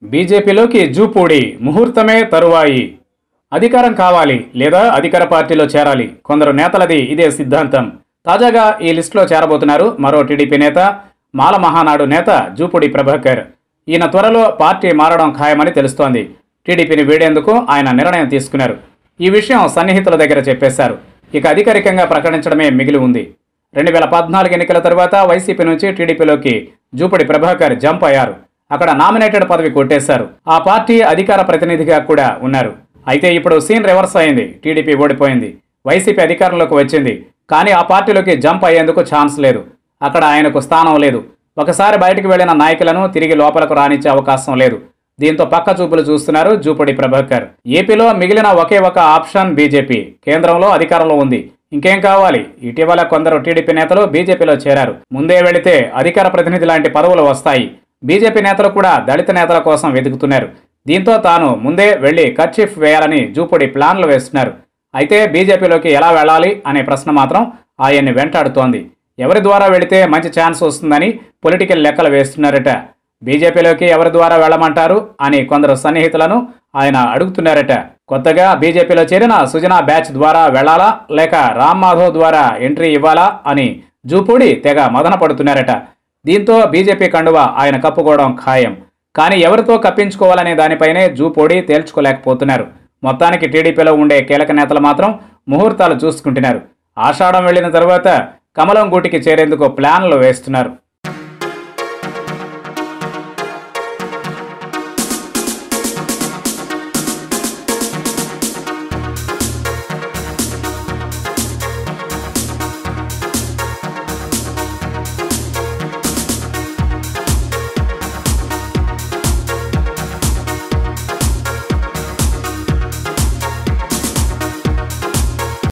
బీజేపీలోకి జూపూడి ముహూర్తమే తరువాయి అధికారం కావాలి లేదా అధికార పార్టీలో చేరాలి కొందరు నేతలది ఇదే సిద్ధాంతం తాజాగా ఈ లిస్టులో చేరబోతున్నారు మరో టీడీపీ నేత మాల మహానాడు నేత జూపూడి ప్రభాకర్ ఈయన త్వరలో పార్టీ మారడం ఖాయమని తెలుస్తోంది టీడీపీని వీడేందుకు ఆయన నిర్ణయం తీసుకున్నారు ఈ విషయం సన్నిహితుల దగ్గర చెప్పేశారు ఇక అధికారికంగా ప్రకటించడమే మిగిలి ఉంది రెండు వేల పద్నాలుగు ఎన్నికల తర్వాత వైసీపీ నుంచి టీడీపీలోకి జూపడి ప్రభాకర్ జంప్ అయ్యారు అక్కడ నామినేటెడ్ పదవి కొట్టేశారు ఆ పార్టీ అధికార ప్రతినిధిగా కూడా ఉన్నారు అయితే ఇప్పుడు సీన్ రివర్స్ అయింది టీడీపీ ఓడిపోయింది వైసీపీ అధికారంలోకి వచ్చింది కానీ ఆ పార్టీలోకి జంప్ అయ్యేందుకు ఛాన్స్ లేదు అక్కడ ఆయనకు స్థానం లేదు ఒకసారి బయటకు వెళ్లిన నాయకులను తిరిగి లోపలకు రానిచ్చే అవకాశం లేదు దీంతో పక్క చూపులు చూస్తున్నారు జూపడి ప్రభాకర్ ఏపీలో మిగిలిన ఒకే ఒక ఆప్షన్ బీజేపీ కేంద్రంలో అధికారంలో ఉంది ఇంకేం కావాలి ఇటీవల కొందరు టీడీపీ నేతలు బీజేపీలో చేరారు ముందే వెళితే అధికార ప్రతినిధి లాంటి పదవులు వస్తాయి బీజేపీ నేతలు కూడా దళిత నేతల కోసం వెతుకుతున్నారు దీంతో తాను ముందే వెళ్లి కర్చీఫ్ వేయాలని జూపుడి ప్లాన్లు వేస్తున్నారు అయితే బీజేపీలోకి ఎలా వెళ్ళాలి అనే ప్రశ్న మాత్రం ఆయన్ని వెంటాడుతోంది ఎవరి ద్వారా వెళితే మంచి ఛాన్స్ వస్తుందని పొలిటికల్ లెక్కలు వేస్తున్నారట బీజేపీలోకి ఎవరి ద్వారా వెళ్ళమంటారు అని కొందరు సన్నిహితులను ఆయన అడుగుతున్నారట కొత్తగా బీజేపీలో చేరిన సుజనా బ్యాచ్ ద్వారా వెళ్ళాలా లేక రామ్ మాధవ్ ద్వారా ఎంట్రీ ఇవ్వాలా అని జూపూడి తెగ మదన పడుతున్నారట దీంతో బీజేపీ కండువ ఆయన కప్పుకోవడం ఖాయం కానీ ఎవరితో కప్పించుకోవాలనే దానిపైనే జూపూడి తేల్చుకోలేకపోతున్నారు మొత్తానికి టీడీపీలో ఉండే కీలక నేతలు మాత్రం ముహూర్తాలు చూసుకుంటున్నారు ఆషాఢం వెళ్లిన తరువాత కమలం గూటికి చేరేందుకు ప్లాన్లు వేస్తున్నారు